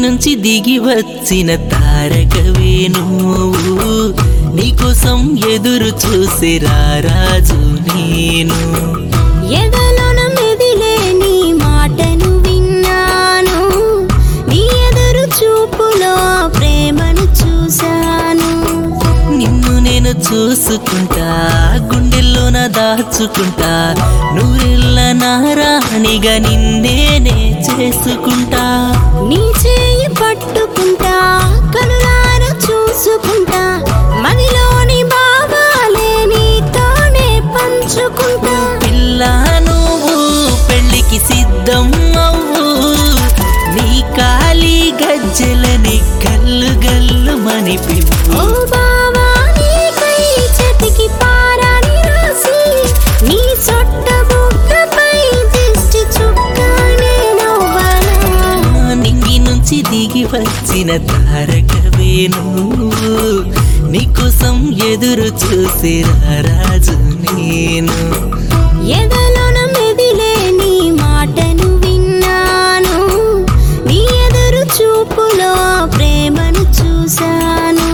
నుంచి దిగి వచ్చిన తారకవే నువ్వు నీకోసం ఎదురు చూసి రారాజు నేను ఎదలోన మెదిలే నీ మాటను విన్నాను నీ ఎదురు చూపులో ప్రేమను చూశాను నిన్ను నేను చూసుకుంటా గుండెల్లోన దాచుకుంటా నూరెళ్ళ నారాణిగా నిన్నేనే చేసుకుంటా నీ చేయి పట్టుకుంటా కనులార చూసుకుంటా మదిలోని భావాలే నీతోనే పంచుకుంటా పిల్ల నువ్వు పెళ్ళికి సిద్ధం అవ్వు నీ కాలి గజ్జెలని గల్లు గల్లు మని ఓ పివ్వు బావా నీకై చెతికి పారాని రాసి నీ సొట్ట బుగ్గపై దిష్టి చుక్కనే నవ్వనా నింగి నుంచి దిగి వచ్చిన తారకవే నువ్వు నీకోసం ఎదురు చూసి రారాజు నేను ఎదలోన మెదిలే నీ మాటను విన్నాను నీ ఎదురు చూపులో ప్రేమను చూశాను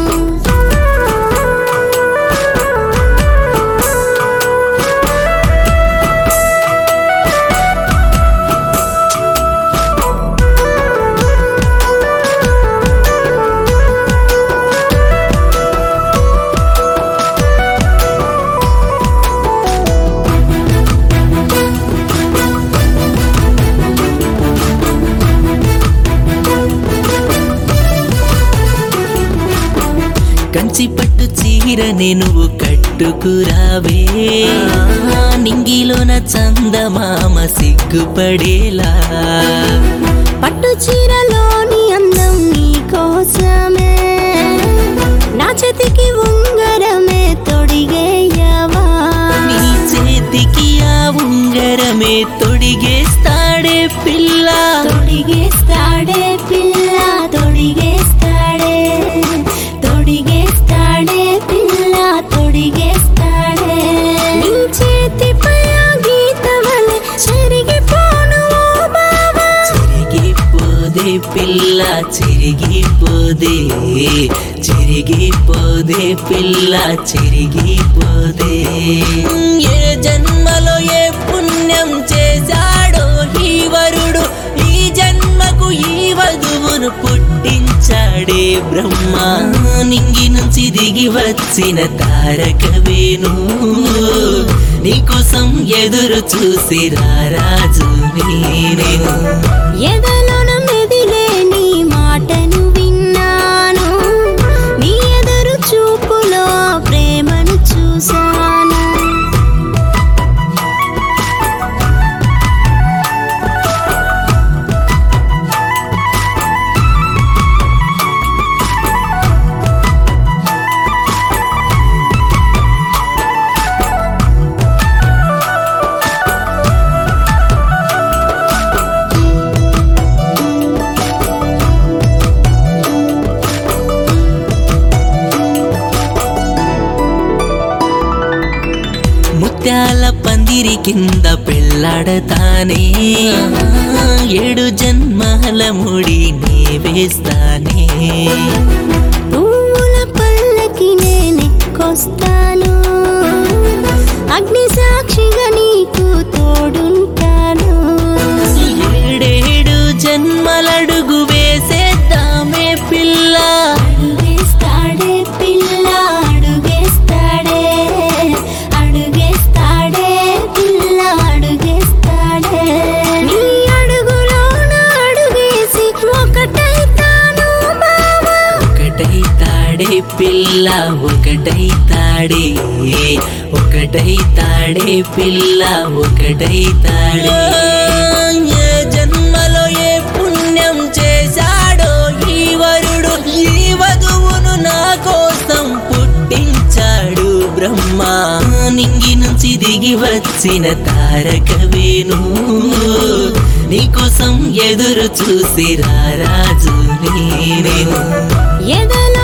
కంచి పట్టు చీరనే నువ్వు కట్టుకురావే ఆ, నింగిలోన చందమామ సిగ్గుపడేలా పట్టు చీరలోని అందం నీ కోసమే నా చేతికి ఉంగరమే తొడిగేయవా నీ చేతికి ఆ ఉంగరమే తొడిగేస్తాడే పిల్ల తొడిగేస్తాడే పిల్ల తొడిగేస్తాడే తొడిగేస్తాడే పిల్ల తొడిగేస్తాడే నీ చేతిపై ఆ గీతవలె చెరిగిపోను ఓ బావా చిరిగిపోదే పిల్ల చిరిగిపోదే చిరిగిపోదే పిల్ల చిరిగిపోదే ఏ జన్మలో ఏ పుణ్యం చేశాడో ఈ వరుడు ఈ జన్మకు ఈ వధువును పుట్టించాడే బ్రహ్మ నింగి నుంచి దిగి వచ్చిన తారకవేను నీకోసం ఎదురు చూసి రారాజు నేను ఎదలోన మెదిలే నీ మాటను విన్నాను నీ ఎదురు చూపులో ప్రేమను చూశాను ముత్యాల పందిరి కింద పెళ్ళాడతానే ఏడు జన్మల ముడి నే వేస్తానే పువ్వుల పల్లకి నేనెక్కొస్తాను అగ్ని సాక్షిగా నీకు తోడుంటాను ఏడేడు జన్మలడుగు వేసేద్దామే పిల్ల అడుగేస్తాడే పిల్ల అడుగేస్తాడే అడుగేస్తాడే పిల్ల అడుగేస్తాడే నీ అడుగులోన అడుగేసి ఒకటైతాను బావా ఒకటై తాడే పిల్ల ఒకటై తాడే ఒకటై తాడే పిల్ల ఒకటై తాడే ఏ జన్మలో ఏ పుణ్యం చేశాడో ఈ వరుడు ఈ వధువును నా కోసం పుట్టించాడు బ్రహ్మ నింగి నుంచి దిగి వచ్చిన తారకవేను నీకోసం ఎదురు చూసి రారాజు నేను ఎదలో